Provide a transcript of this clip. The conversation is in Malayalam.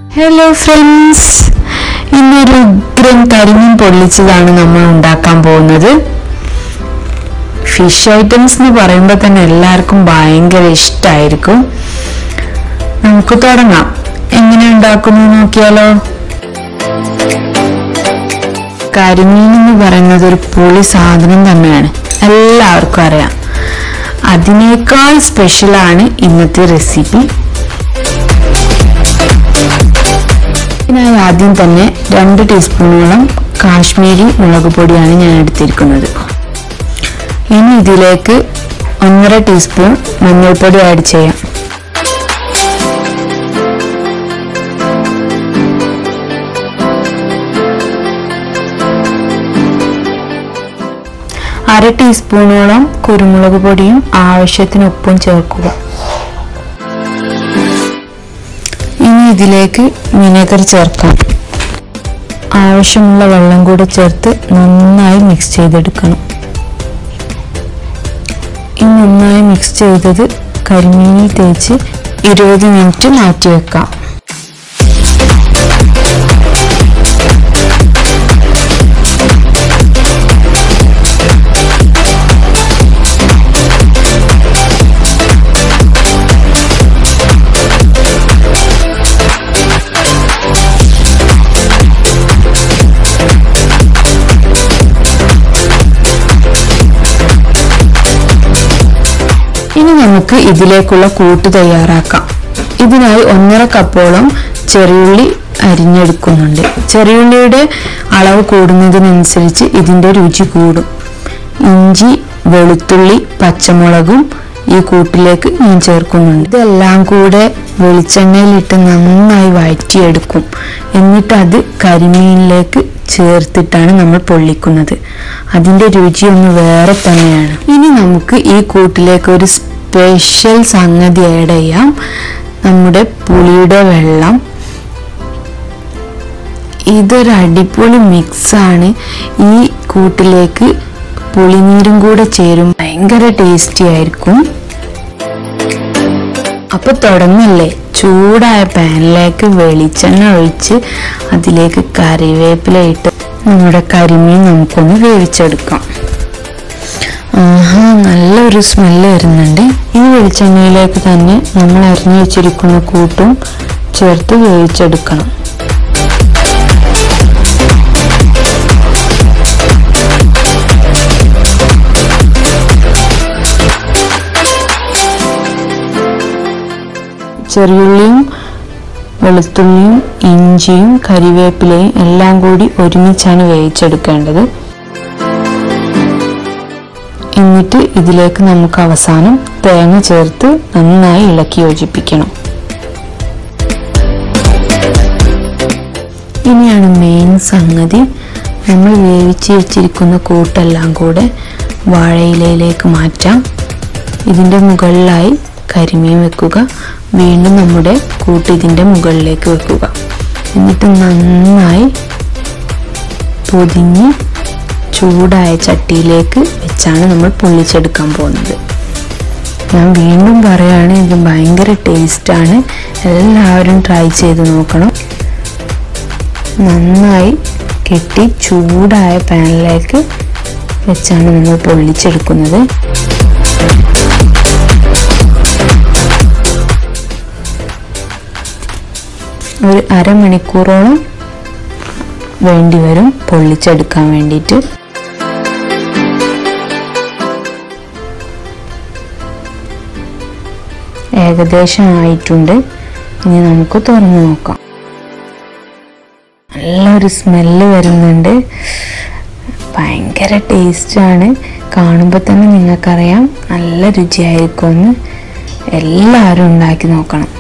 ഹലോ ഫ്രണ്ട്സ് ഇന്നൊരു ഉഗ്രൻ കരിമീൻ പൊള്ളിച്ചതാണ് നമ്മൾ ഉണ്ടാക്കാൻ പോകുന്നത് ഫിഷ് ഐറ്റംസ് എന്ന് പറയുമ്പോൾ തന്നെ എല്ലാവർക്കും ഭയങ്കര ഇഷ്ടമായിരിക്കും നമുക്ക് തുടങ്ങാം എങ്ങനെ ഉണ്ടാക്കുന്നു നോക്കിയാലോ കരിമീൻ എന്ന് പറയുന്നത് ഒരു പുളി സാധനം തന്നെയാണ് എല്ലാവർക്കും അറിയാം അതിനേക്കാൾ സ്പെഷ്യലാണ് ഇന്നത്തെ റെസിപ്പി ഇതിനായി ആദ്യം തന്നെ രണ്ട് ടീസ്പൂണോളം കാശ്മീരി മുളക് പൊടിയാണ് ഞാൻ എടുത്തിരിക്കുന്നത് ഇനി ഇതിലേക്ക് ഒന്നര ടീസ്പൂൺ മഞ്ഞൾപ്പൊടി ആഡ് ചെയ്യാം അര ടീസ്പൂണോളം കുരുമുളക് പൊടിയും ആവശ്യത്തിന് ഉപ്പും ചേർക്കുക ഇനി ഇതിലേക്ക് വിനെഗർ ചേർക്കാം ആവശ്യമുള്ള വെള്ളം കൂടെ ചേർത്ത് നന്നായി മിക്സ് ചെയ്തെടുക്കണം ഈ നന്നായി മിക്സ് ചെയ്തത് കരിമീനിൽ തേച്ച് ഇരുപത് മിനിറ്റ് മാറ്റി വെക്കാം ഇനി നമുക്ക് ഇതിലേക്കുള്ള കൂട്ട് തയ്യാറാക്കാം ഇതിനായി ഒന്നര കപ്പോളം ചെറിയുള്ളി അരിഞ്ഞെടുക്കുന്നുണ്ട് ചെറിയുള്ളിയുടെ അളവ് കൂടുന്നതിനനുസരിച്ച് ഇതിന്റെ രുചി കൂടും ഇഞ്ചി വെളുത്തുള്ളി പച്ചമുളകും ഈ കൂട്ടിലേക്ക് ഞാൻ ചേർക്കുന്നുണ്ട് ഇതെല്ലാം കൂടെ വെളിച്ചെണ്ണയിലിട്ട് നന്നായി വഴറ്റിയെടുക്കും എന്നിട്ട് അത് കരിമീനിലേക്ക് ചേർത്തിട്ടാണ് നമ്മൾ പൊള്ളിക്കുന്നത് അതിന്റെ രുചി ഒന്ന് വേറെ തന്നെയാണ് ഇനി നമുക്ക് ഈ കൂട്ടിലേക്ക് ഒരു സ്പെഷ്യൽ സംഗതി ആഡ് ചെയ്യാം നമ്മുടെ പുളിയുടെ വെള്ളം ഇതൊരു അടിപൊളി മിക്സാണ് ഈ കൂട്ടിലേക്ക് പുളിനീരും കൂടെ ചേരും ഭയങ്കര ടേസ്റ്റി ആയിരിക്കും അപ്പൊ തുടങ്ങല്ലേ ചൂടായ പാനിലേക്ക് വെളിച്ചെണ്ണ ഒഴിച്ച് അതിലേക്ക് കറിവേപ്പില ഇട്ട് നമ്മുടെ കരിമീൻ നമുക്കൊന്ന് വേവിച്ചെടുക്കാം ആഹാ നല്ലൊരു സ്മെല്ല് വരുന്നുണ്ട് ഈ വെളിച്ചെണ്ണയിലേക്ക് തന്നെ നമ്മൾ അരിഞ്ഞു വെച്ചിരിക്കുന്ന കൂട്ടും ചേർത്ത് വേവിച്ചെടുക്കണം ചെറിയുള്ളിയും വെളുത്തുള്ളിയും ഇഞ്ചിയും കരിവേപ്പിലയും എല്ലാം കൂടി ഒരുമിച്ചാണ് വേവിച്ചെടുക്കേണ്ടത് എന്നിട്ട് ഇതിലേക്ക് നമുക്ക് അവസാനം തേങ്ങ ചേർത്ത് നന്നായി ഇളക്കി യോജിപ്പിക്കണം ഇനിയാണ് മെയിൻ സംഗതി നമ്മൾ വേവിച്ച് വെച്ചിരിക്കുന്ന കൂട്ടെല്ലാം കൂടെ വാഴയിലയിലേക്ക് മാറ്റാം ഇതിൻ്റെ മുകളിലായി കരിമീൻ വെക്കുക വീണ്ടും നമ്മുടെ കൂട്ട് ഇതിൻ്റെ മുകളിലേക്ക് വെക്കുക എന്നിട്ട് നന്നായി പൊതിഞ്ഞ് ചൂടായ ചട്ടിയിലേക്ക് വെച്ചാണ് നമ്മൾ പൊള്ളിച്ചെടുക്കാൻ പോകുന്നത് ഞാൻ വീണ്ടും പറയാണ് ഇത് ഭയങ്കര ടേസ്റ്റാണ് എല്ലാവരും ട്രൈ ചെയ്ത് നോക്കണം നന്നായി കെട്ടി ചൂടായ പാനിലേക്ക് വെച്ചാണ് നമ്മൾ പൊള്ളിച്ചെടുക്കുന്നത് ഒരു അരമണിക്കൂറോളം വേണ്ടി വരും പൊള്ളിച്ചെടുക്കാൻ വേണ്ടിയിട്ട് ഏകദേശം ആയിട്ടുണ്ട് ഇനി നമുക്ക് തുറന്നു നോക്കാം നല്ലൊരു സ്മെല്ല് വരുന്നുണ്ട് ഭയങ്കര ടേസ്റ്റാണ് കാണുമ്പോൾ തന്നെ നിങ്ങൾക്കറിയാം നല്ല രുചിയായിരിക്കുമെന്ന് എല്ലാവരും ഉണ്ടാക്കി നോക്കണം